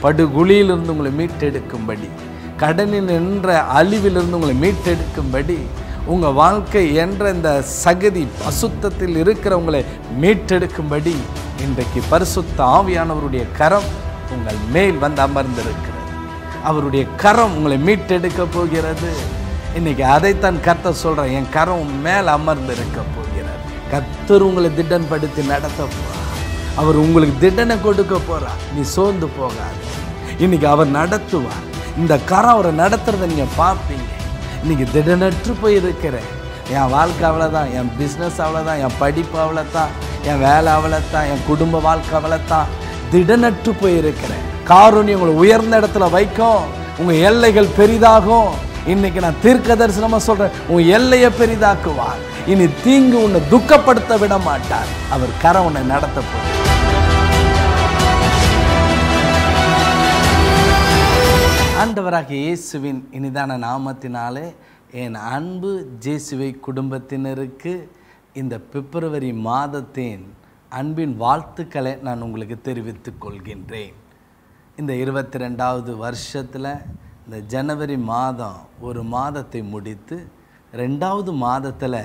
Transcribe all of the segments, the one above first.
படுகுழியிலிருந்து உங்களை மீட்டெடுக்கும்படி கடனில் என்ற அழிவிலிருந்து உங்களை மீட்டெடுக்கும்படி உங்கள் வாழ்க்கை என்ற இந்த சகதி அசுத்தத்தில் இருக்கிறவங்களை மீட்டெடுக்கும்படி இன்றைக்கு பரிசுத்த ஆவியானவருடைய கரம் உங்கள் மேல் வந்து அமர்ந்திருக்கிறது அவருடைய கரம் உங்களை மீட்டெடுக்க போகிறது இன்னைக்கு அதைத்தான் கர்த்தர் சொல்கிறேன் என் கரம் உன் மேல் அமர்ந்து இருக்க போகிறது கர்த்தர் உங்களை திடன்படுத்தி நடத்த போகிறார் அவர் உங்களுக்கு திடனை கொடுக்க போறார் நீ சோர்ந்து போகாது இன்னைக்கு அவர் நடத்துவார் இந்த கரம் அவரை நடத்துறதை நீங்கள் பார்ப்பீங்க இன்னைக்கு திடனற்று போய் இருக்கிறேன் என் வாழ்க்கை அவ்வளோதான் என் பிஸ்னஸ் அவ்வளோதான் என் படிப்பு அவ்வளோதான் என் வேலை அவ்வளோதான் என் குடும்ப வாழ்க்கை அவ்வளோதான் திடனற்று போய் இருக்கிறேன் காரூணி உங்களை உயர்ந்த இடத்துல வைக்கும் உங்கள் எல்லைகள் பெரிதாகும் இன்னைக்கு நான் தீர்க்க தரிசனமா சொல்றேன் உன் எல்லையை பெரிதாக்குவார் இனி தீங்கு உன்னை துக்கப்படுத்த விட மாட்டார் அவர் கரை உன்னை நடத்த போகிறார் ஆண்டவராகிய இயேசுவின் இனிதான நாமத்தினாலே என் அன்பு ஜேசுவை குடும்பத்தினருக்கு இந்த பிப்ரவரி மாதத்தின் அன்பின் வாழ்த்துக்களை நான் உங்களுக்கு தெரிவித்துக் கொள்கின்றேன் இந்த இருபத்தி ரெண்டாவது வருஷத்தில் இந்த ஜனவரி மாதம் ஒரு மாதத்தை முடித்து ரெண்டாவது மாதத்தில்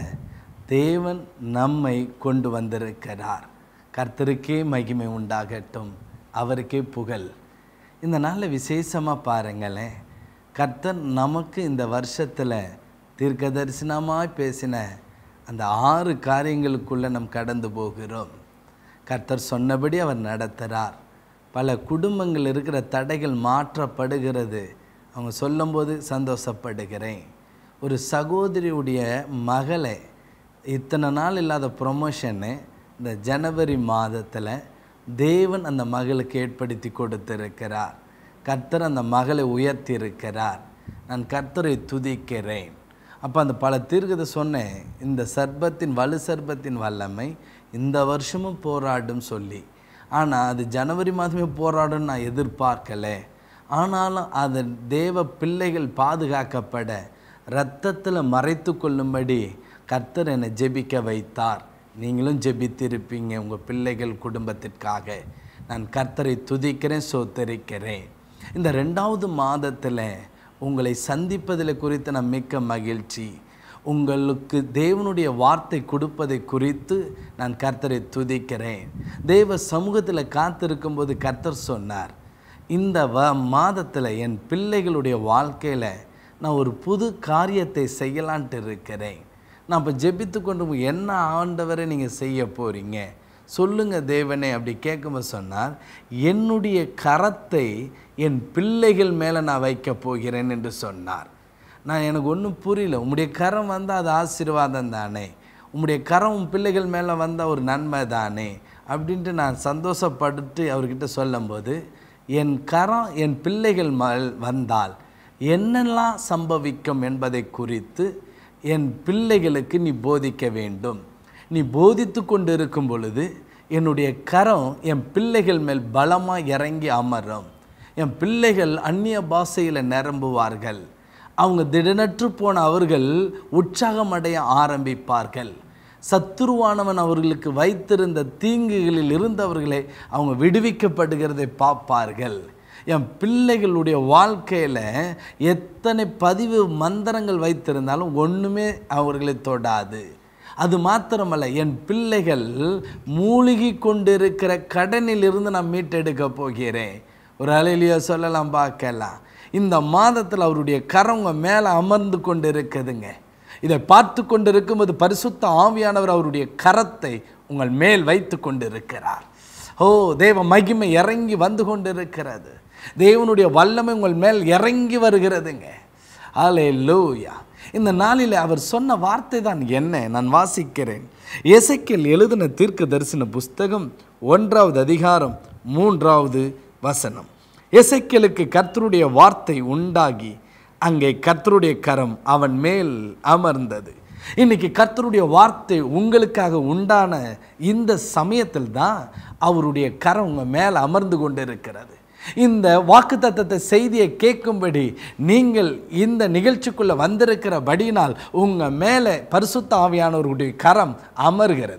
தேவன் நம்மை கொண்டு வந்திருக்கிறார் கர்த்தருக்கே மகிமை உண்டாகட்டும் அவருக்கே புகழ் இந்த நாளில் விசேஷமாக பாருங்களேன் கர்த்தர் நமக்கு இந்த வருஷத்தில் தீர்க்கதரிசனமாய் பேசின அந்த ஆறு காரியங்களுக்குள்ளே நாம் கடந்து போகிறோம் கர்த்தர் சொன்னபடி அவர் நடத்துகிறார் பல குடும்பங்கள் இருக்கிற தடைகள் மாற்றப்படுகிறது அவங்க சொல்லும்போது சந்தோஷப்படுகிறேன் ஒரு சகோதரியுடைய மகளை இத்தனை நாள் இல்லாத ப்ரொமோஷனு இந்த ஜனவரி மாதத்தில் தேவன் அந்த மகளுக்கு ஏற்படுத்தி கொடுத்திருக்கிறார் கர்த்தர் அந்த மகளை உயர்த்தி இருக்கிறார் நான் கர்த்தரை துதிக்கிறேன் அப்போ அந்த பல தீர்க்கதை சொன்னேன் இந்த சர்பத்தின் வலு சர்பத்தின் வல்லமை இந்த வருஷமும் போராடும் சொல்லி ஆனால் அது ஜனவரி மாதமே போராடும் நான் எதிர்பார்க்கலை ஆனாலும் அது தேவ பிள்ளைகள் பாதுகாக்கப்பட இரத்தத்தில் மறைத்து கொள்ளும்படி கர்த்தர் என்னை ஜெபிக்க வைத்தார் நீங்களும் ஜெபித்திருப்பீங்க உங்கள் பிள்ளைகள் குடும்பத்திற்காக நான் கர்த்தரை துதிக்கிறேன் சோத்தரிக்கிறேன் இந்த ரெண்டாவது மாதத்தில் உங்களை சந்திப்பதில் குறித்து நான் மிக்க மகிழ்ச்சி உங்களுக்கு தேவனுடைய வார்த்தை கொடுப்பதை குறித்து நான் கர்த்தரை துதிக்கிறேன் தேவ சமூகத்தில் காத்திருக்கும்போது கர்த்தர் சொன்னார் இந்த வ மாதத்தில் என் பிள்ளைகளுடைய வாழ்க்கையில் நான் ஒரு புது காரியத்தை செய்யலான்ட்டு இருக்கிறேன் நான் இப்போ ஜெபித்து கொண்டு போய் என்ன ஆண்டவரை நீங்கள் செய்ய போகிறீங்க சொல்லுங்க தேவனே அப்படி கேட்கும்போது சொன்னார் என்னுடைய கரத்தை என் பிள்ளைகள் மேலே நான் வைக்க போகிறேன் என்று சொன்னார் நான் எனக்கு ஒன்றும் புரியல உம்முடைய கரம் வந்தால் அது ஆசீர்வாதம் தானே உம்முடைய கரம் உன் பிள்ளைகள் மேலே வந்தால் ஒரு நன்மை தானே அப்படின்ட்டு நான் சந்தோஷப்பட்டு அவர்கிட்ட சொல்லும்போது என் கரம் என் பிள்ளைகள் மேல் வந்தால் என்னெல்லாம் சம்பவிக்கும் என்பதை குறித்து என் பிள்ளைகளுக்கு நீ போதிக்க வேண்டும் நீ போதித்து கொண்டு இருக்கும் பொழுது என்னுடைய கரம் என் பிள்ளைகள் மேல் பலமாக இறங்கி அமரும் என் பிள்ளைகள் அந்நிய பாஷையில் நிரம்புவார்கள் அவங்க திடனற்று போன அவர்கள் உற்சாகம் அடைய ஆரம்பிப்பார்கள் சத்துருவானவன் அவர்களுக்கு வைத்திருந்த தீங்குகளில் இருந்தவர்களை அவங்க விடுவிக்கப்படுகிறதை பார்ப்பார்கள் என் பிள்ளைகளுடைய வாழ்க்கையில் எத்தனை பதிவு மந்திரங்கள் வைத்திருந்தாலும் ஒன்றுமே அவர்களை தொடாது அது மாத்திரமல்ல என் பிள்ளைகள் மூழ்கி கொண்டிருக்கிற கடனில் இருந்து நான் மீட்டெடுக்க போகிறேன் ஒரு அலையிலையோ சொல்லலாம் பார்க்கலாம் இந்த மாதத்தில் அவருடைய கரங்க மேலே அமர்ந்து கொண்டு இருக்குதுங்க இதை பார்த்து கொண்டு இருக்கும்போது பரிசுத்த ஆவியானவர் அவருடைய கரத்தை உங்கள் மேல் வைத்து கொண்டு இருக்கிறார் ஓ தேவ மகிமை இறங்கி வந்து கொண்டு இருக்கிறது தேவனுடைய வல்லமை உங்கள் மேல் இறங்கி வருகிறதுங்க ஆலே லூயா இந்த நாளில் அவர் சொன்ன வார்த்தை தான் என்ன நான் வாசிக்கிறேன் எசைக்கேல் எழுதின தீர்க்க தரிசன புஸ்தகம் ஒன்றாவது அதிகாரம் மூன்றாவது வசனம் எசைக்கேலுக்கு கர்த்தருடைய வார்த்தை உண்டாகி அங்கே கர்த்தருடைய கரம் அவன் மேல் அமர்ந்தது இன்னைக்கு கர்த்தருடைய வார்த்தை உங்களுக்காக உண்டான இந்த சமயத்தில் தான் அவருடைய கரம் உங்கள் மேலே அமர்ந்து கொண்டு இருக்கிறது இந்த வாக்குத்தத்தத்தை செய்தியை கேட்கும்படி நீங்கள் இந்த நிகழ்ச்சிக்குள்ளே வந்திருக்கிறபடியினால் உங்கள் மேலே பரிசுத்த ஆவியானவருடைய கரம் அமர்கிறது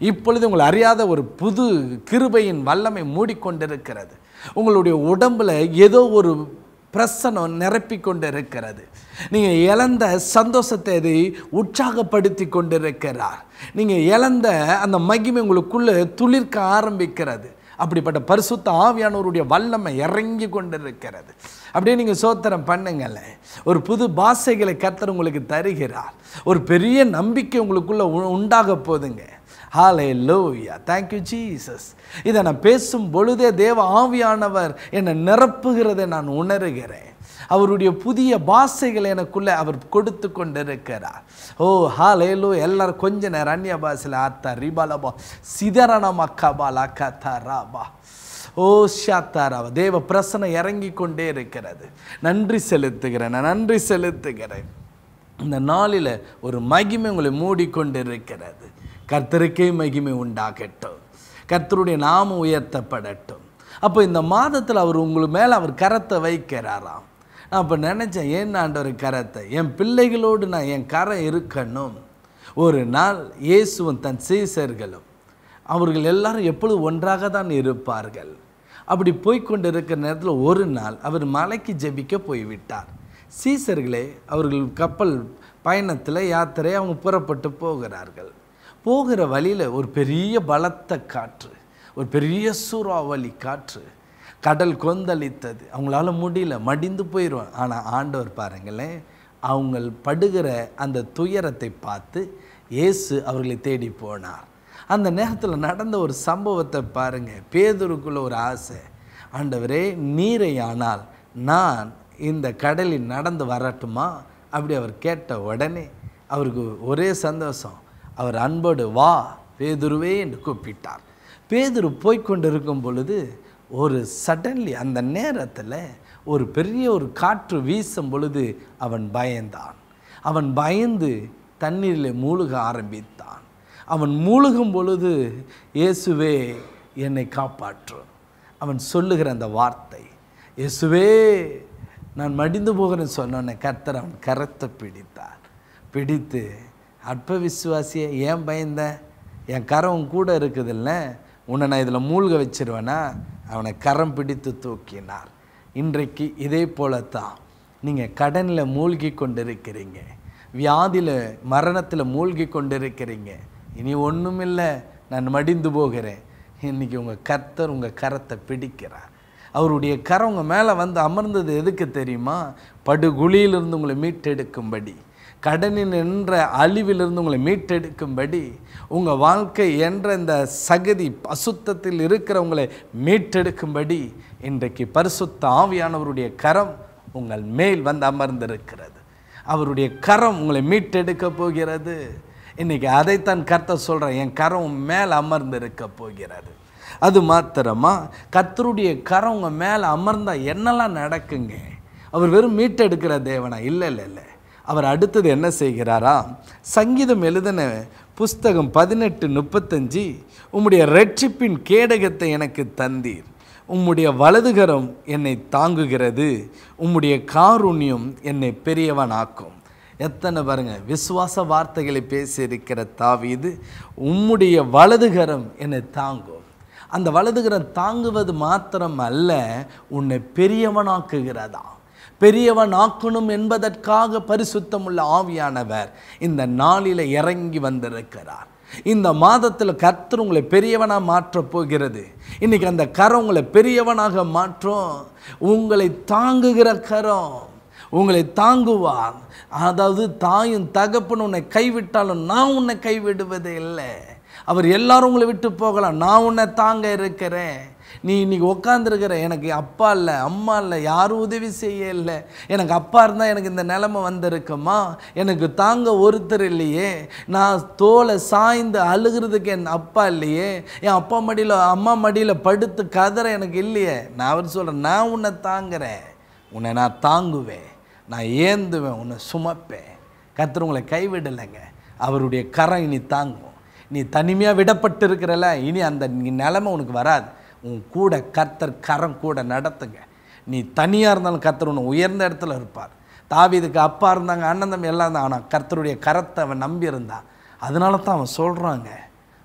இப்பொழுது உங்களை அறியாத ஒரு புது கிருபையின் வல்லமை மூடிக்கொண்டிருக்கிறது உங்களுடைய உடம்புல ஏதோ ஒரு பிரசனம் நிரப்பி கொண்டு இருக்கிறது நீங்கள் இழந்த சந்தோஷத்தை அதை உற்சாகப்படுத்தி கொண்டிருக்கிறார் நீங்கள் இழந்த அந்த மகிமை உங்களுக்குள்ளே துளிர்க்க ஆரம்பிக்கிறது அப்படிப்பட்ட பரிசுத்த ஆவியானவருடைய வல்லமை இறங்கி கொண்டிருக்கிறது அப்படியே நீங்கள் சோத்திரம் பண்ணுங்களேன் ஒரு புது பாஷைகளை கர்த்தர் உங்களுக்கு தருகிறார் ஒரு பெரிய நம்பிக்கை உங்களுக்குள்ள உ- உண்டாக போதுங்க ஹாலே லோயா தேங்க்யூ ஜீசஸ் இதை நான் பேசும் பொழுதே தேவ ஆவியானவர் என்னை நிரப்புகிறதை நான் உணர்கிறேன் அவருடைய புதிய பாஷைகளை எனக்குள்ள அவர் கொடுத்து கொண்டிருக்கிறார் ஓ ஹாலே லோ எல்லாரும் கொஞ்ச நேரம் அந்நிய பாஷையில் ஆத்தா ரிபாலபா சிதரணமா கபாலா கதா ராபா ஓ ஷாத்தாராவா தேவ பிரசனை இறங்கி கொண்டே இருக்கிறது நன்றி செலுத்துகிறேன் நான் நன்றி செலுத்துகிறேன் இந்த நாளில் ஒரு மகிமை உங்களை மூடிக்கொண்டிருக்கிறது கர்த்தருக்கே மகிமை உண்டாகட்டும் கர்த்தருடைய நாமம் உயர்த்தப்படட்டும் அப்போ இந்த மாதத்தில் அவர் உங்களுக்கு மேலே அவர் கரத்தை வைக்கிறாராம் நான் அப்போ நினச்சேன் ஏன் ஆண்டவர் கரத்தை என் பிள்ளைகளோடு நான் என் கரம் இருக்கணும் ஒரு நாள் இயேசுவும் தன் சீசர்களும் அவர்கள் எல்லாரும் எப்பொழுது ஒன்றாக தான் இருப்பார்கள் அப்படி போய்க்கொண்டு இருக்கிற நேரத்தில் ஒரு நாள் அவர் மலைக்கு ஜெபிக்க போய்விட்டார் சீசர்களே அவர்கள் கப்பல் பயணத்தில் யாத்திரை அவங்க புறப்பட்டு போகிறார்கள் போகிற வழியில் ஒரு பெரிய பலத்த காற்று ஒரு பெரிய சூறாவளி காற்று கடல் கொந்தளித்தது அவங்களால முடியல மடிந்து போயிடுவான் ஆனால் ஆண்டவர் பாருங்களேன் அவங்க படுகிற அந்த துயரத்தை பார்த்து இயேசு அவர்களை தேடி போனார் அந்த நேரத்தில் நடந்த ஒரு சம்பவத்தை பாருங்க பேதுருக்குள்ள ஒரு ஆசை ஆண்டவரே நீரை ஆனால் நான் இந்த கடலில் நடந்து வரட்டுமா அப்படி அவர் கேட்ட உடனே அவருக்கு ஒரே சந்தோஷம் அவர் அன்போடு வா பேதுருவே என்று கூப்பிட்டார் பேதுரு போய்க்கொண்டு இருக்கும் பொழுது ஒரு சடன்லி அந்த நேரத்தில் ஒரு பெரிய ஒரு காற்று வீசும் பொழுது அவன் பயந்தான் அவன் பயந்து தண்ணீரில் மூழ்க ஆரம்பித்தான் அவன் மூழ்கும் பொழுது இயேசுவே என்னை காப்பாற்றும் அவன் சொல்லுகிற அந்த வார்த்தை இயேசுவே நான் மடிந்து போகிறேன்னு சொன்னோன்னே கர்த்தர் அவன் கரத்தை பிடித்தார் பிடித்து அற்ப விசுவாசியை ஏன் பயந்த என் கரம் உன் கூட இருக்குதுல்ல உன்னை நான் இதில் மூழ்க வச்சிருவேனா அவனை கரம் பிடித்து தூக்கினார் இன்றைக்கு இதே போலத்தான் நீங்கள் கடனில் மூழ்கி கொண்டிருக்கிறீங்க வியாதியில் மரணத்தில் மூழ்கி கொண்டிருக்கிறீங்க இனி ஒன்றுமில்லை நான் மடிந்து போகிறேன் இன்னைக்கு உங்கள் கர்த்தர் உங்கள் கரத்தை பிடிக்கிறார் அவருடைய கரம் உங்கள் மேலே வந்து அமர்ந்தது எதுக்கு தெரியுமா படுகுழியிலிருந்து உங்களை மீட்டெடுக்கும்படி கடனின் என்ற அழிவிலிருந்து உங்களை மீட்டெடுக்கும்படி உங்கள் வாழ்க்கை என்ற இந்த சகதி அசுத்தத்தில் இருக்கிறவங்களை மீட்டெடுக்கும்படி இன்றைக்கு பரிசுத்த ஆவியானவருடைய கரம் உங்கள் மேல் வந்து அமர்ந்திருக்கிறது அவருடைய கரம் உங்களை மீட்டெடுக்க போகிறது இன்னைக்கு அதைத்தான் கர்த்தர் சொல்கிறேன் என் கரம் உன் மேல் அமர்ந்திருக்க போகிறது அது மாத்திரமா கர்த்தருடைய கரம் உங்கள் மேலே அமர்ந்தா என்னெல்லாம் நடக்குங்க அவர் வெறும் மீட்டெடுக்கிற தேவனா இல்லை இல்லை இல்லை அவர் அடுத்தது என்ன செய்கிறாரா சங்கீதம் எழுதின புஸ்தகம் பதினெட்டு முப்பத்தஞ்சு உம்முடைய ரட்சிப்பின் கேடகத்தை எனக்கு தந்தீர் உம்முடைய வலதுகரம் என்னை தாங்குகிறது உம்முடைய காருண்யம் என்னை பெரியவனாக்கும் எத்தனை பாருங்க விசுவாச வார்த்தைகளை பேசியிருக்கிற தாவீது உம்முடைய வலதுகரம் என்னை தாங்கும் அந்த வலதுகரம் தாங்குவது மாத்திரம் அல்ல உன்னை பெரியவனாக்குகிறதா பெரியவன் ஆக்கணும் என்பதற்காக பரிசுத்தமுள்ள ஆவியானவர் இந்த நாளில் இறங்கி வந்திருக்கிறார் இந்த மாதத்தில் கர்த்தர் உங்களை பெரியவனாக மாற்றப் போகிறது இன்னைக்கு அந்த கரம் உங்களை பெரியவனாக மாற்றும் உங்களை தாங்குகிற கரம் உங்களை தாங்குவார் அதாவது தாயும் தகப்பன் உன்னை கைவிட்டாலும் நான் உன்னை கைவிடுவதே இல்லை அவர் எல்லாரும் உங்களை விட்டு போகலாம் நான் உன்னை தாங்க இருக்கிறேன் நீ இன்னைக்கு உட்காந்துருக்கிற எனக்கு அப்பா இல்லை அம்மா இல்லை யாரும் உதவி செய்ய இல்லை எனக்கு அப்பா இருந்தால் எனக்கு இந்த நிலைமை வந்திருக்குமா எனக்கு தாங்க ஒருத்தர் இல்லையே நான் தோலை சாய்ந்து அழுகிறதுக்கு என் அப்பா இல்லையே என் அப்பா மடியில் அம்மா மடியில் படுத்து கதற எனக்கு இல்லையே நான் அவர் சொல்கிறேன் நான் உன்னை தாங்குறேன் உன்னை நான் தாங்குவேன் நான் ஏந்துவேன் உன்னை சுமப்பேன் கர்த்தர் உங்களை கைவிடலைங்க அவருடைய கரம் இனி தாங்கும் நீ தனிமையாக விடப்பட்டு இருக்கிறல இனி அந்த நிலைமை உனக்கு வராது உன் கூட கர்த்தர் கரம் கூட நடத்துங்க நீ தனியாக இருந்தாலும் கர்த்தர் உன்னை உயர்ந்த இடத்துல இருப்பார் தாவீதுக்கு அப்பா இருந்தாங்க அண்ணன் தம்பி எல்லாம் இருந்தாங்க ஆனால் கர்த்தருடைய கரத்தை அவன் நம்பி இருந்தான் அதனால தான் அவன் சொல்கிறாங்க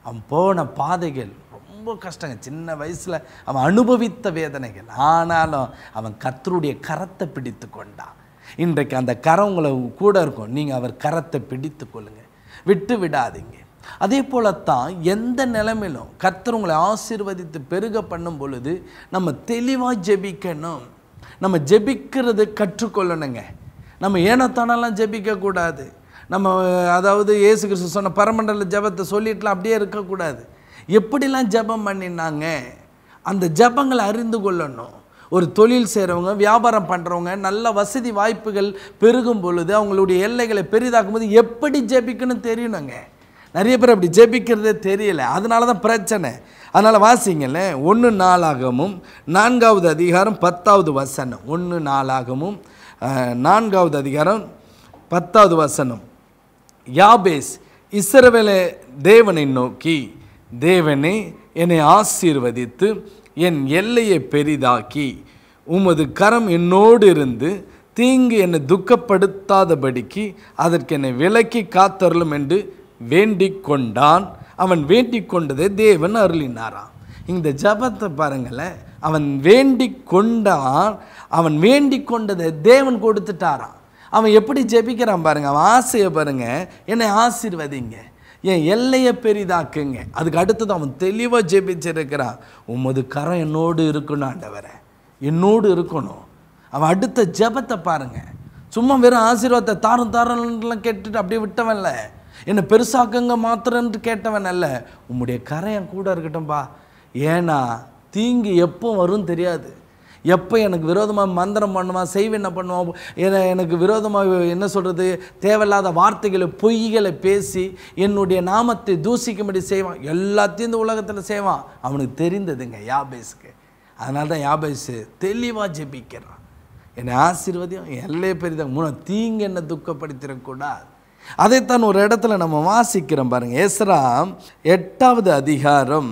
அவன் போன பாதைகள் ரொம்ப கஷ்டங்க சின்ன வயசில் அவன் அனுபவித்த வேதனைகள் ஆனாலும் அவன் கர்த்தருடைய கரத்தை பிடித்து கொண்டான் இன்றைக்கு அந்த கரம் உங்களை கூட இருக்கும் நீங்கள் அவர் கரத்தை பிடித்து கொள்ளுங்க விட்டு விடாதீங்க அதே போலத்தான் எந்த நிலைமையிலும் கர்த்தர் உங்களை ஆசீர்வதித்து பெருக பண்ணும் பொழுது நம்ம தெளிவாக ஜெபிக்கணும் நம்ம ஜெபிக்கிறது கற்றுக்கொள்ளணுங்க நம்ம ஏனத்தானெல்லாம் ஜெபிக்கக்கூடாது நம்ம அதாவது இயேசு கிறிஸ்து சொன்ன பரமண்டல ஜெபத்தை சொல்லிட்டுலாம் அப்படியே இருக்கக்கூடாது எப்படிலாம் ஜெபம் பண்ணினாங்க அந்த ஜெபங்களை அறிந்து கொள்ளணும் ஒரு தொழில் செய்கிறவங்க வியாபாரம் பண்ணுறவங்க நல்ல வசதி வாய்ப்புகள் பெருகும் பொழுது அவங்களுடைய எல்லைகளை பெரிதாக்கும் போது எப்படி ஜெபிக்கணும் தெரியணுங்க நிறைய பேர் அப்படி ஜெபிக்கிறதே தெரியல அதனால தான் பிரச்சனை அதனால் வாசிங்கல்ல ஒன்று நாளாகமும் நான்காவது அதிகாரம் பத்தாவது வசனம் ஒன்று நாளாகமும் அஹ், நான்காவது அதிகாரம் பத்தாவது வசனம் யாபேஸ் இஸ்ரவேலே தேவனை நோக்கி தேவனே என்னை ஆசீர்வதித்து என் எல்லையை பெரிதாக்கி உமது கரம் என்னோடு இருந்து தீங்கு என்னை துக்கப்படுத்தாதபடிக்கு அதற்கு என்னை விலக்கி காத்தருளும் என்று வேண்டிக் கொண்டான் அவன் வேண்டிக் கொண்டதை தேவன் அருளினாராம் இந்த ஜபத்தை பாருங்களேன் அவன் வேண்டிக் கொண்டான் அவன் வேண்டிக் கொண்டதை தேவன் கொடுத்துட்டாராம் அவன் எப்படி ஜெபிக்கிறான் பாருங்க அவன் ஆசையை பாருங்க என்னை ஆசீர்வதிங்க என் எல்லையை பெரிதாக்குங்க அதுக்கு அடுத்தது அவன் தெளிவாக ஜெபிச்சிருக்கிறான் உமது கரம் என்னோடு இருக்கணும் ஆண்டவரே என்னோடு இருக்கணும் அவன் அடுத்த ஜெபத்தை பாருங்க சும்மா வெறும் ஆசீர்வாதத்தை தாரும் தாரம்லாம் கேட்டுட்டு அப்படியே விட்டவன்ல என்னை பெருசாக்குங்க மாத்திரன்ட்டு கேட்டவன் அல்ல உம்முடைய கரை என் கூட இருக்கட்டும்பா ஏன்னா தீங்கு எப்போ வரும் தெரியாது எப்போ எனக்கு விரோதமாக மந்திரம் பண்ணுவான் செய்வென்ன பண்ணுவான் என எனக்கு விரோதமாக என்ன சொல்கிறது தேவையில்லாத வார்த்தைகளை பொய்களை பேசி என்னுடைய நாமத்தை தூசிக்கும்படி செய்வான் எல்லாத்தையும் இந்த உலகத்தில் செய்வான் அவனுக்கு தெரிந்ததுங்க யாபேஸுக்கு அதனால தான் யாபேஸு தெளிவாக ஜெபிக்கிறான் என்னை ஆசீர்வதியும் எல்லையே பெரிதாக மூணு தீங்கு என்ன துக்கப்படுத்திடக்கூடாது அதைத்தான் ஒரு இடத்துல நம்ம வாசிக்கிறோம் பாருங்க ஏசரா எட்டாவது அதிகாரம்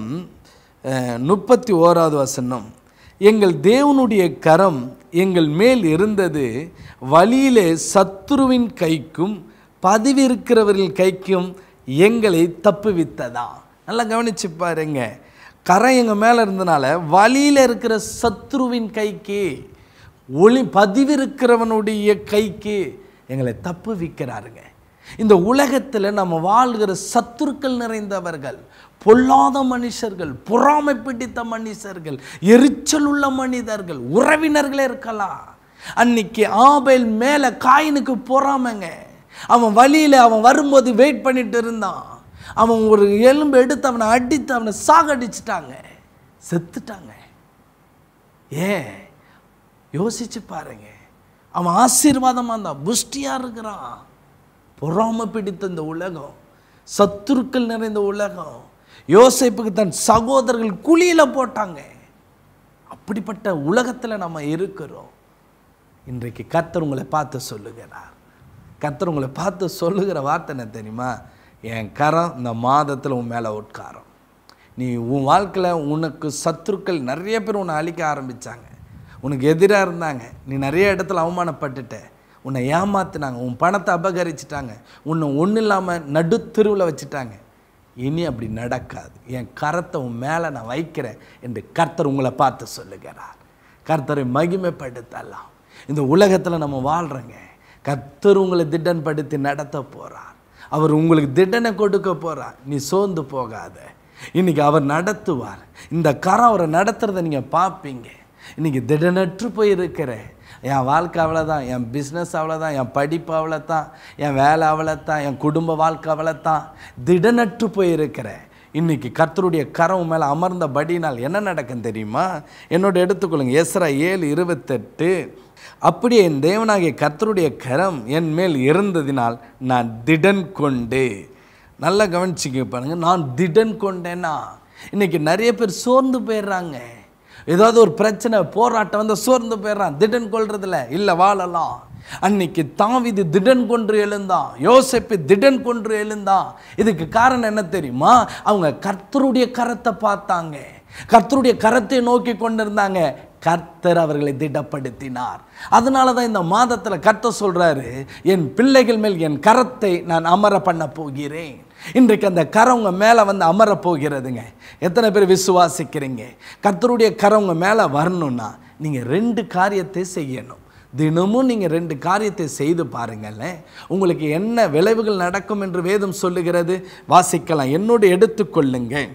அஹ், முப்பத்தி ஓராவது வசனம் எங்கள் தேவனுடைய கரம் எங்கள் மேல் இருந்தது வழியிலே சத்துருவின் கைக்கும் பதிவிருக்கிறவர்கள் கைக்கும் எங்களை தப்புவித்ததா நல்லா கவனிச்சு பாருங்க கரம் எங்கள் மேலே இருந்தனால வழியில் இருக்கிற சத்ருவின் கைக்கு ஒளி பதிவிருக்கிறவனுடைய கைக்கு எங்களை தப்பு விற்கிறாருங்க இந்த உலகத்தில் நம்ம வாழ்கிற சத்துருக்கள் நிறைந்தவர்கள் பொல்லாத மனுஷர்கள் பொறாமை பிடித்த மனுஷர்கள் எரிச்சல் உள்ள மனிதர்கள் உறவினர்களே இருக்கலாம் அன்னைக்கு ஆபேல் மேலே காயினுக்கு பொறாமைங்க அவன் வழியில் அவன் வரும்போது வெயிட் பண்ணிட்டு இருந்தான் அவன் ஒரு எலும்பு எடுத்து அவனை அடித்து அவனை சாகடிச்சிட்டாங்க செத்துட்டாங்க ஏன் யோசிச்சு பாருங்க அவன் ஆசீர்வாதமாக இருந்தான் புஷ்டியாக இருக்கிறான் பொறாமை பிடித்த இந்த உலகம் சத்துருக்கள் நிறைந்த உலகம் யோசேப்புக்கு தன் சகோதரர்கள் குழியில் போட்டாங்க அப்படிப்பட்ட உலகத்தில் நம்ம இருக்கிறோம் இன்றைக்கு கர்த்தர் உங்களை பார்த்து சொல்லுகிறார் கர்த்தர் உங்களை பார்த்து சொல்லுகிற வார்த்தை என்ன தெரியுமா என் கரம் இந்த மாதத்தில் உன் மேலே உட்காரம் நீ உன் வாழ்க்கையில் உனக்கு சத்துருக்கள் நிறைய பேர் உன்னை அழிக்க ஆரம்பித்தாங்க உனக்கு எதிராக இருந்தாங்க நீ நிறைய இடத்துல அவமானப்பட்டுட்ட உன்னை ஏமாத்துனாங்க உன் பணத்தை அபகரிச்சிட்டாங்க உன்னை ஒன்றும் இல்லாமல் நடுத்தெருவில் வச்சுட்டாங்க இனி அப்படி நடக்காது என் கரத்தை உன் மேலே நான் வைக்கிறேன் என்று கர்த்தர் உங்களை பார்த்து சொல்லுகிறார் கர்த்தரை மகிமைப்படுத்தலாம் இந்த உலகத்தில் நம்ம வாழ்கிறோங்க கர்த்தர் உங்களை திடன்படுத்தி நடத்த போகிறார் அவர் உங்களுக்கு திடனை கொடுக்க போகிறார் நீ சோர்ந்து போகாத இன்னைக்கு அவர் நடத்துவார் இந்த கரம் அவரை நடத்துறதை நீங்கள் பார்ப்பீங்க இன்னைக்கு திடனற்று போயிருக்கிற என் வாழ்க்கை அவ்வளோதான் என் பிஸ்னஸ் அவ்வளோதான் என் படிப்பு அவ்வளோதான் என் வேலை அவ்வளோதான் என் குடும்ப வாழ்க்கை அவ்வளோதான் திடனற்று போயிருக்கிற இன்னைக்கு கர்த்தருடைய கரம் மேலே அமர்ந்தபடினால் என்ன நடக்கும் தெரியுமா என்னோட எடுத்துக்கொள்ளுங்க எஸ்ரா ஏழு இருபத்தெட்டு அப்படியே என் தேவனாகிய கர்த்தருடைய கரம் என் மேல் இருந்ததினால் நான் திடன் கொண்டு நல்லா கவனிச்சுக்க பாருங்க நான் திடன் கொண்டேன்னா இன்னைக்கு நிறைய பேர் சோர்ந்து போயிடுறாங்க ஏதாவது ஒரு பிரச்சனை போராட்டம் வந்து சோர்ந்து போயிடுறான் திடன் கொள்றதில்ல இல்லை வாழலாம் அன்னைக்கு தாவிது திடன் கொன்று எழுந்தான் யோசிப்பு திடன் கொன்று எழுந்தான் இதுக்கு காரணம் என்ன தெரியுமா அவங்க கர்த்தருடைய கரத்தை பார்த்தாங்க கர்த்தருடைய கரத்தை நோக்கி கொண்டிருந்தாங்க கர்த்தர் அவர்களை திடப்படுத்தினார் அதனால தான் இந்த மாதத்தில் கர்த்தர் சொல்றாரு என் பிள்ளைகள் மேல் என் கரத்தை நான் அமர பண்ண போகிறேன் இன்றைக்கு அந்த கரம் உங்க மேலே வந்து அமரப் போகிறதுங்க எத்தனை பேர் விசுவாசிக்கிறீங்க கர்த்தருடைய கரம் உங்க மேலே வரணும்னா நீங்கள் ரெண்டு காரியத்தை செய்யணும் தினமும் நீங்கள் ரெண்டு காரியத்தை செய்து பாருங்களேன் உங்களுக்கு என்ன விளைவுகள் நடக்கும் என்று வேதம் சொல்லுகிறது வாசிக்கலாம் என்னோடு எடுத்துக்கொள்ளுங்க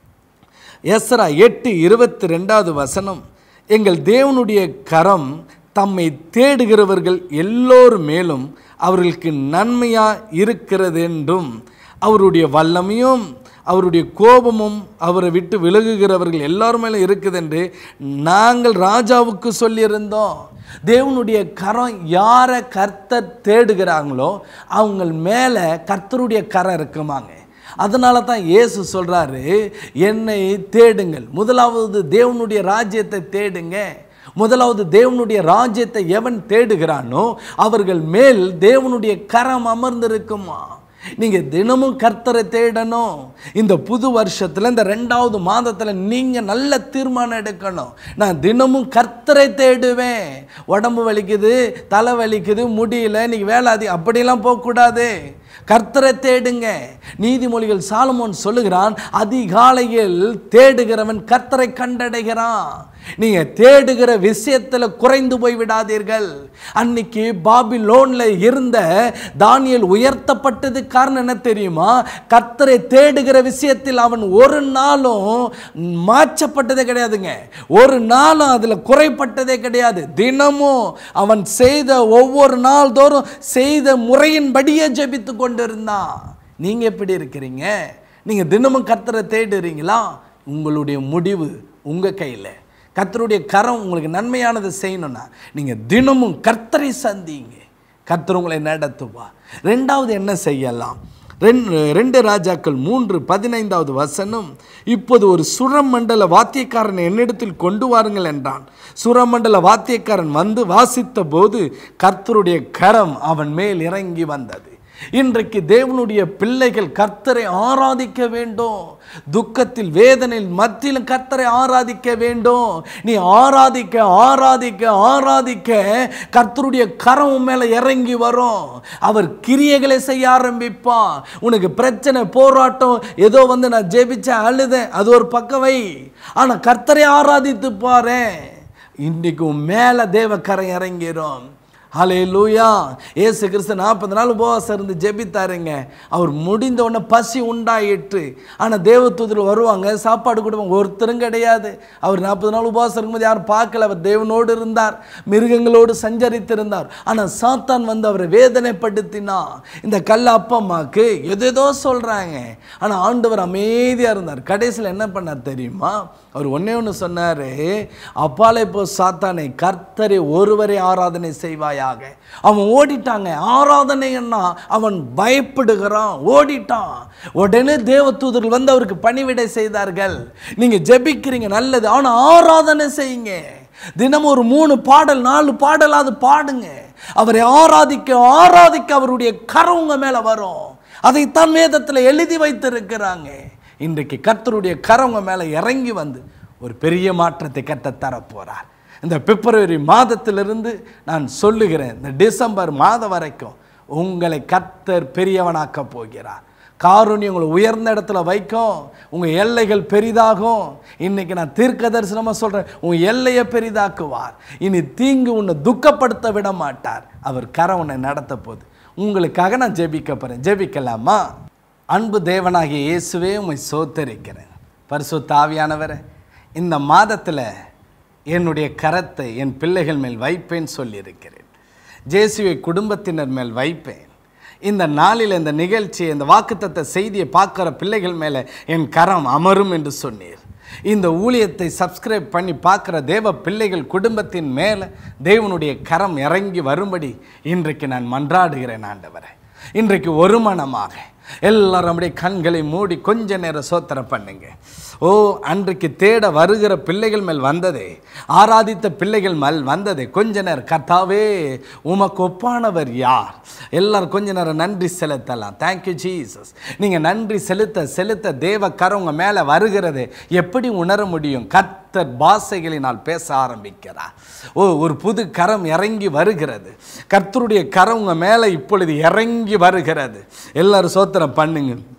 எஸ்ரா எட்டு இருபத்தி ரெண்டாவது வசனம் எங்கள் தேவனுடைய கரம் தம்மை தேடுகிறவர்கள் எல்லோர் மேலும் அவர்களுக்கு நன்மையா இருக்கிறது என்றும் அவருடைய வல்லமையும் அவருடைய கோபமும் அவரை விட்டு விலகுகிறவர்கள் எல்லார் மேலும் இருக்குது என்று நாங்கள் ராஜாவுக்கு சொல்லியிருந்தோம் தேவனுடைய கரம் யாரை கர்த்தர் தேடுகிறாங்களோ அவங்க மேலே கர்த்தருடைய கரம் இருக்குமாங்க அதனால தான் இயேசு சொல்கிறாரு என்னை தேடுங்கள் முதலாவது தேவனுடைய ராஜ்யத்தை தேடுங்க முதலாவது தேவனுடைய ராஜ்யத்தை எவன் தேடுகிறானோ அவர்கள் மேல் தேவனுடைய கரம் அமர்ந்திருக்குமா நீங்கள் தினமும் கர்த்தரை தேடணும் இந்த புது வருஷத்தில் இந்த ரெண்டாவது மாதத்தில் நீங்கள் நல்ல தீர்மானம் எடுக்கணும் நான் தினமும் கர்த்தரை தேடுவேன் உடம்பு வலிக்குது தலை வலிக்குது முடியல நீங்கள் வேலை அதிகம் அப்படிலாம் போகக்கூடாது கர்த்தரை தேடுங்க நீதிமொழிகள் சாலமோன் சொல்லுகிறான் அதிகாலையில் தேடுகிறவன் கர்த்தரை கண்டடைகிறான் நீங்க தேடுகிற விஷயத்துல குறைந்து போய் விடாதீர்கள் அன்னைக்கு பாபிலோன்ல இருந்த தானியல் உயர்த்தப்பட்டது காரணம் என்ன தெரியுமா கர்த்தரை தேடுகிற விஷயத்தில் அவன் ஒரு நாளும் மாற்றப்பட்டதே கிடையாதுங்க ஒரு நாளும் அதுல குறைப்பட்டதே கிடையாது தினமும் அவன் செய்த ஒவ்வொரு நாள் தோறும் செய்த முறையின்படியே ஜெபித்து கொண்டிருந்தான் நீங்க எப்படி இருக்கிறீங்க நீங்க தினமும் கர்த்தரை தேடுறீங்களா உங்களுடைய முடிவு உங்க கையில கர்த்தருடைய கரம் உங்களுக்கு நன்மையானதை செய்யணும்னா நீங்கள் தினமும் கர்த்தரை சந்திங்க கர்த்தர் உங்களை நடத்துவா ரெண்டாவது என்ன செய்யலாம் ரெண்டு ரெண்டு ராஜாக்கள் மூன்று பதினைந்தாவது வசனம் இப்போது ஒரு சுரமண்டல வாத்தியக்காரனை என்னிடத்தில் கொண்டு வாருங்கள் என்றான் சுரமண்டல வாத்தியக்காரன் வந்து வாசித்த போது கர்த்தருடைய கரம் அவன் மேல் இறங்கி வந்தது இன்றைக்கு தேவனுடைய பிள்ளைகள் கர்த்தரை ஆராதிக்க வேண்டும் துக்கத்தில் வேதனையில் மத்தியிலும் கர்த்தரை ஆராதிக்க வேண்டும் நீ ஆராதிக்க ஆராதிக்க ஆராதிக்க கர்த்தருடைய கரம் உன் மேல இறங்கி வரும் அவர் கிரியைகளை செய்ய ஆரம்பிப்பான் உனக்கு பிரச்சனை போராட்டம் ஏதோ வந்து நான் ஜெபிச்சேன் அழுதேன் அது ஒரு பக்கவை ஆனா கர்த்தரை ஆராதித்து பாரு இன்னைக்கு உன் மேல தேவ கரம் இறங்கிரும் ஹலே லூயா ஏசு கிறிஸ்து நாற்பது நாள் உபவாசம் இருந்து ஜெபித்தாருங்க அவர் முடிந்த உடனே பசி உண்டாயிற்று ஆனால் தேவதூதர் வருவாங்க சாப்பாடு கொடுப்பாங்க ஒருத்தரும் கிடையாது அவர் நாற்பது நாள் உபவாசம் இருக்கும்போது யாரும் பார்க்கல அவர் தேவனோடு இருந்தார் மிருகங்களோடு சஞ்சரித்திருந்தார் ஆனால் சாத்தான் வந்து அவரை வேதனைப்படுத்தினா இந்த கல்ல அப்பம்மாக்கு எதேதோ சொல்கிறாங்க ஆனால் ஆண்டவர் அமைதியாக இருந்தார் கடைசியில் என்ன பண்ணார் தெரியுமா அவர் ஒன்றே ஒன்று சொன்னார் அப்பாலே போ சாத்தானை கர்த்தரை ஒருவரை ஆராதனை செய்வாயாக அவன் ஓடிட்டாங்க ஆராதனைன்னா அவன் பயப்படுகிறான் ஓடிட்டான் உடனே தேவதூதர்கள் வந்து அவருக்கு பணிவிடை செய்தார்கள் நீங்கள் ஜெபிக்கிறீங்க நல்லது ஆனால் ஆராதனை செய்யுங்க தினமும் ஒரு மூணு பாடல் நாலு பாடலாவது பாடுங்க அவரை ஆராதிக்க ஆராதிக்க அவருடைய கரம் உங்க மேலே வரும் அதைத்தான் வேதத்தில் எழுதி வைத்திருக்கிறாங்க இன்றைக்கு கர்த்தருடைய கரம் உங்க மேலே இறங்கி வந்து ஒரு பெரிய மாற்றத்தை கத்த தரப்போறார் இந்த பிப்ரவரி மாதத்திலிருந்து நான் சொல்லுகிறேன் இந்த டிசம்பர் மாதம் வரைக்கும் உங்களை கர்த்தர் பெரியவனாக்க போகிறார் காரூணி உங்களை உயர்ந்த இடத்துல வைக்கும் உங்கள் எல்லைகள் பெரிதாகும் இன்னைக்கு நான் தீர்க்க தரிசனமாக சொல்கிறேன் உன் எல்லையை பெரிதாக்குவார் இனி தீங்கு உன்னை துக்கப்படுத்த விட மாட்டார் அவர் கரை உன்னை நடத்த போகுது உங்களுக்காக நான் ஜெபிக்க போகிறேன் ஜெபிக்கலாமா அன்பு தேவனாகிய இயேசுவே உம்மை சோத்தரிக்கிறேன் பரிசுத்த ஆவியானவரே இந்த மாதத்தில் என்னுடைய கரத்தை என் பிள்ளைகள் மேல் வைப்பேன் சொல்லியிருக்கிறேன் ஜேசுவை குடும்பத்தினர் மேல் வைப்பேன் இந்த நாளில் இந்த நிகழ்ச்சி இந்த வாக்குத்தத்த செய்தியை பார்க்குற பிள்ளைகள் மேலே என் கரம் அமரும் என்று சொன்னீர் இந்த ஊழியத்தை சப்ஸ்கிரைப் பண்ணி பார்க்குற தேவ பிள்ளைகள் குடும்பத்தின் மேலே தேவனுடைய கரம் இறங்கி வரும்படி இன்றைக்கு நான் மன்றாடுகிறேன் ஆண்டவரே இன்றைக்கு ஒரு மனமாக எல்லாரும் அப்படியே கண்களை மூடி கொஞ்ச நேரம் சோத்திரம் பண்ணுங்க ஓ அன்றைக்கு தேட வருகிற பிள்ளைகள் மேல் வந்ததே ஆராதித்த பிள்ளைகள் மேல் வந்ததே கொஞ்ச நேரம் கர்த்தாவே உமக்கு ஒப்பானவர் யார் எல்லாரும் கொஞ்ச நேரம் நன்றி செலுத்தலாம் தேங்க்யூ ஜீசஸ் நீங்கள் நன்றி செலுத்த செலுத்த தேவ கரம் உங்க மேலே வருகிறது எப்படி உணர முடியும் கர்த்தர் பாஷைகளினால் பேச ஆரம்பிக்கிறார் ஓ ஒரு புது கரம் இறங்கி வருகிறது கர்த்தருடைய கரம் உங்க மேலே இப்பொழுது இறங்கி வருகிறது எல்லாரும் சோத்திரம் பண்ணுங்க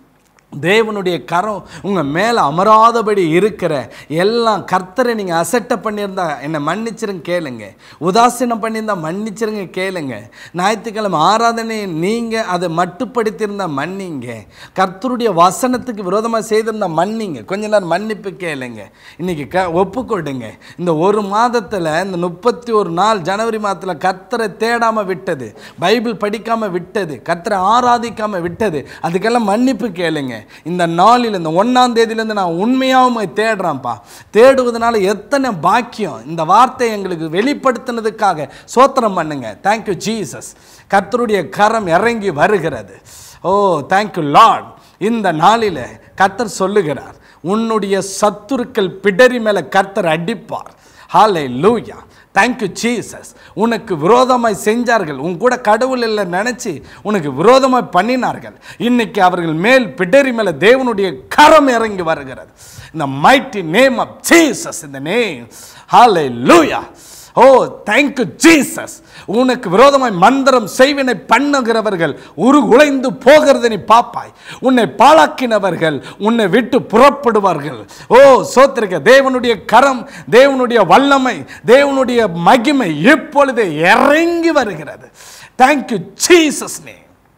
தேவனுடைய கரம் உங்கள் மேலே அமராதபடி இருக்கிற எல்லாம் கர்த்தரை நீங்கள் அசட்டை பண்ணியிருந்தா என்னை மன்னிச்சிருங்க கேளுங்க உதாசீனம் பண்ணியிருந்தா மன்னிச்சிருங்க கேளுங்க ஞாயிற்றுக்கிழமை ஆராதனை நீங்கள் அதை மட்டுப்படுத்தியிருந்தா மன்னிங்க கர்த்தருடைய வசனத்துக்கு விரோதமாக செய்திருந்தா மன்னிங்க கொஞ்ச நேரம் மன்னிப்பு கேளுங்க இன்னைக்கு க ஒப்புக்கொடுங்க இந்த ஒரு மாதத்தில் இந்த முப்பத்தி ஒரு நாள் ஜனவரி மாதத்தில் கர்த்தரை தேடாமல் விட்டது பைபிள் படிக்காமல் விட்டது கர்த்தரை ஆராதிக்காமல் விட்டது அதுக்கெல்லாம் மன்னிப்பு கேளுங்க இந்த நாளில் இந்த ஒன்றாம் தேதியிலேருந்து நான் உண்மையாகவும் தேடுறேன்ப்பா தேடுவதனால எத்தனை பாக்கியம் இந்த வார்த்தை எங்களுக்கு வெளிப்படுத்தினதுக்காக சோத்திரம் பண்ணுங்க தேங்க்யூ ஜீசஸ் கர்த்தருடைய கரம் இறங்கி வருகிறது ஓ தேங்க்யூ லார்ட் இந்த நாளில் கர்த்தர் சொல்லுகிறார் உன்னுடைய சத்துருக்கள் பிடரி மேலே கர்த்தர் அடிப்பார் ஹாலே லூயா தேங்க்யூ ஜீசஸ் உனக்கு விரோதமாய் செஞ்சார்கள் உன் கூட கடவுள் இல்லை நினச்சி உனக்கு விரோதமாய் பண்ணினார்கள் இன்னைக்கு அவர்கள் மேல் பிடரி மேலே தேவனுடைய கரம் இறங்கி வருகிறது இந்த மைட்டி நேம் ஆஃப் ஜீசஸ் இந்த name hallelujah oh thank you Jesus உனக்கு விரோதமாய் மந்திரம் செய்வினை பண்ணுகிறவர்கள் உருகுலைந்து போகிறதை நீ பாப்பாய் உன்னை பாழாக்கினவர்கள் உன்னை விட்டு புறப்படுவார்கள் ஓ சோத்திருக்க தேவனுடைய கரம் தேவனுடைய வல்லமை தேவனுடைய மகிமை இப்பொழுது இறங்கி வருகிறது தேங்க்யூ ஜீசஸ் நே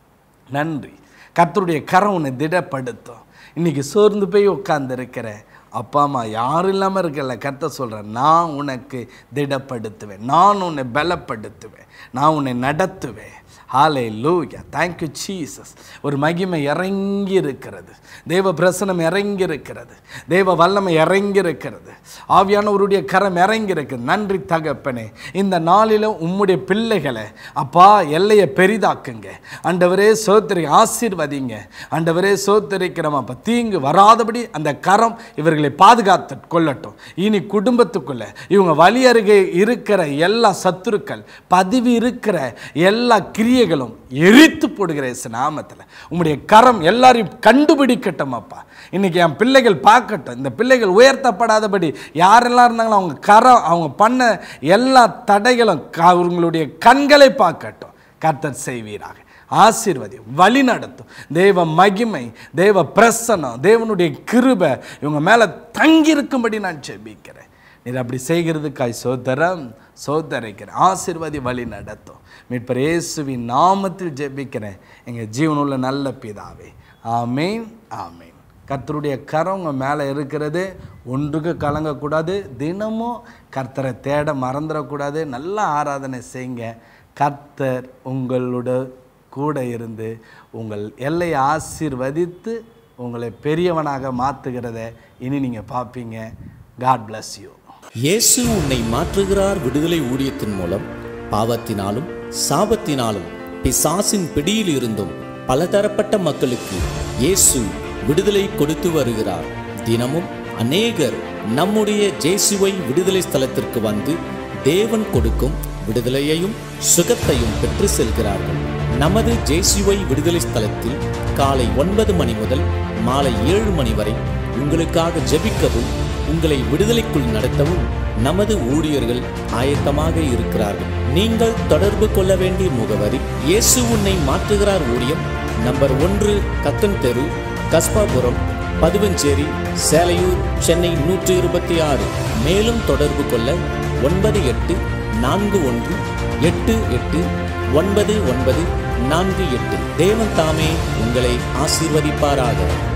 நன்றி கர்த்தருடைய கரம் உன்னை திடப்படுத்தும் இன்னைக்கு சோர்ந்து போய் உட்கார்ந்துருக்கிற அப்பா அம்மா யாரும் இல்லாமல் இருக்கல கத்த சொல்கிறேன் நான் உனக்கு திடப்படுத்துவேன் நான் உன்னை பலப்படுத்துவேன் நான் உன்னை நடத்துவேன் ஹாலே லூயா தேங்க்யூ ஜீசஸ் ஒரு மகிமை இறங்கி இருக்கிறது தேவ பிரசனம் இறங்கி இருக்கிறது தேவ வல்லமை இறங்கி இருக்கிறது ஆவியானவருடைய கரம் இறங்கி இருக்குது நன்றி தகப்பனே இந்த நாளிலும் உம்முடைய பிள்ளைகளை அப்பா எல்லையை பெரிதாக்குங்க ஆண்டவரே சோத்திரி ஆசீர்வதிங்க ஆண்டவரே சோத்தரிக்கிறோம் அப்போ தீங்கு வராதபடி அந்த கரம் இவர்களை பாதுகாத்து கொள்ளட்டும் இனி குடும்பத்துக்குள்ள இவங்க வழி அருகே இருக்கிற எல்லா சத்துருக்கள் பதிவு இருக்கிற எல்லா கிரியைகளும் எரித்து போடுகிற இயேசு நாமத்தில் உம்முடைய கரம் எல்லாரையும் கண்டுபிடிக்கட்டும் அப்பா இன்னைக்கு என் பிள்ளைகள் பார்க்கட்டும் இந்த பிள்ளைகள் உயர்த்தப்படாதபடி யாரெல்லாம் இருந்தாங்களோ அவங்க கரம் அவங்க பண்ண எல்லா தடைகளும் க- அவங்களுடைய கண்களை பார்க்கட்டும் கர்த்தர் செய்வீராக ஆசீர்வதி வழி நடத்தும் தேவ மகிமை தேவ பிரசன்னம் தேவனுடைய கிருபை இவங்க மேலே தங்கியிருக்கும்படி நான் ஜெபிக்கிறேன் நீர் அப்படி செய்கிறதுக்காய் சோதரம் சோதரிக்கிறேன் ஆசீர்வதி வழி நடத்தும் மீட்பர் இயேசுவின் நாமத்தில் ஜெபிக்கிறேன் எங்கள் ஜீவனுள்ள நல்ல பிதாவே ஆமேன் ஆமேன் கர்த்தருடைய கரம் உங்கள் மேலே இருக்கிறது ஒன்றுக்கு கலங்கக்கூடாது தினமும் கர்த்தரை தேட மறந்துடக்கூடாது நல்ல ஆராதனை செய்யுங்க கர்த்தர் உங்களோட கூட இருந்து உங்கள் எல்லையை ஆசீர்வதித்து உங்களை பெரியவனாக மாற்றுகிறத இனி நீங்கள் பார்ப்பீங்க காட் bless யூ இயேசு உன்னை மாற்றுகிறார் விடுதலை ஊழியத்தின் மூலம் பாவத்தினாலும் சாபத்தினாலும் பிசாசின் பிடியில் இருந்தும் பலதரப்பட்ட மக்களுக்கு இயேசு விடுதலை கொடுத்து வருகிறார் தினமும் அநேகர் நம்முடைய ஜேசுவை விடுதலை ஸ்தலத்திற்கு வந்து தேவன் கொடுக்கும் விடுதலையையும் சுகத்தையும் பெற்று செல்கிறார்கள் நமது ஜேசுவை விடுதலை ஸ்தலத்தில் காலை ஒன்பது மணி முதல் மாலை ஏழு மணி வரை உங்களுக்காக ஜெபிக்கவும் உங்களை விடுதலைக்குள் நடத்தவும் நமது ஊழியர்கள் ஆயத்தமாக இருக்கிறார்கள் நீங்கள் தொடர்பு கொள்ள வேண்டிய முகவரி இயேசு உன்னை மாற்றுகிறார் ஊழியம் நம்பர் ஒன்று கக்கன் தெரு கஸ்பாபுரம் பதுவஞ்சேரி சேலையூர் சென்னை நூற்றி இருபத்தி ஆறு மேலும் தொடர்பு கொள்ள ஒன்பது எட்டு நான்கு ஒன்று எட்டு எட்டு ஒன்பது ஒன்பது நான்கு எட்டு தேவன் தாமே உங்களை ஆசீர்வதிப்பாராக